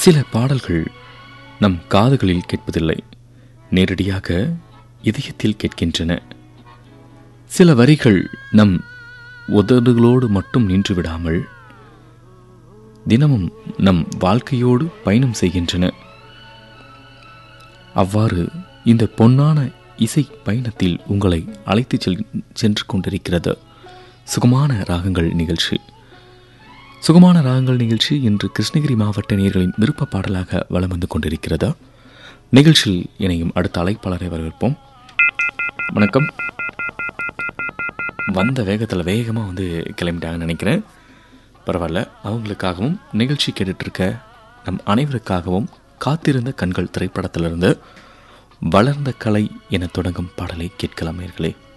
சில பாடல்கள் நம் காதுகளில் கேட்பதில்லை நேரடியாக இதயத்தில் கேட்கின்றன சில வரிகள் நம் உதடுகளோடு மட்டும் நின்று விடாமல் தினமும் நம் வாழ்க்கையோடு பயணம் செய்கின்றன அவ்வாறு இந்த பொன்னான இசை பயணத்தில் உங்களை அழைத்து செல் சென்று கொண்டிருக்கிறது சுகமான ராகங்கள் நிகழ்ச்சி சுகமான ராகங்கள் நிகழ்ச்சி இன்று கிருஷ்ணகிரி மாவட்ட நேர்களின் விருப்ப பாடலாக வலம் வந்து கொண்டிருக்கிறது நிகழ்ச்சியில் இணையும் அடுத்த அழைப்பாளரை வரவேற்போம் வணக்கம் வந்த வேகத்தில் வேகமாக வந்து கிளம்பிட்டாங்கன்னு நினைக்கிறேன் பரவாயில்ல அவங்களுக்காகவும் நிகழ்ச்சி கேட்டுட்டு இருக்க நம் அனைவருக்காகவும் காத்திருந்த கண்கள் திரைப்படத்திலிருந்து வளர்ந்த கலை என தொடங்கும் பாடலை கேட்கலாம் நேர்களே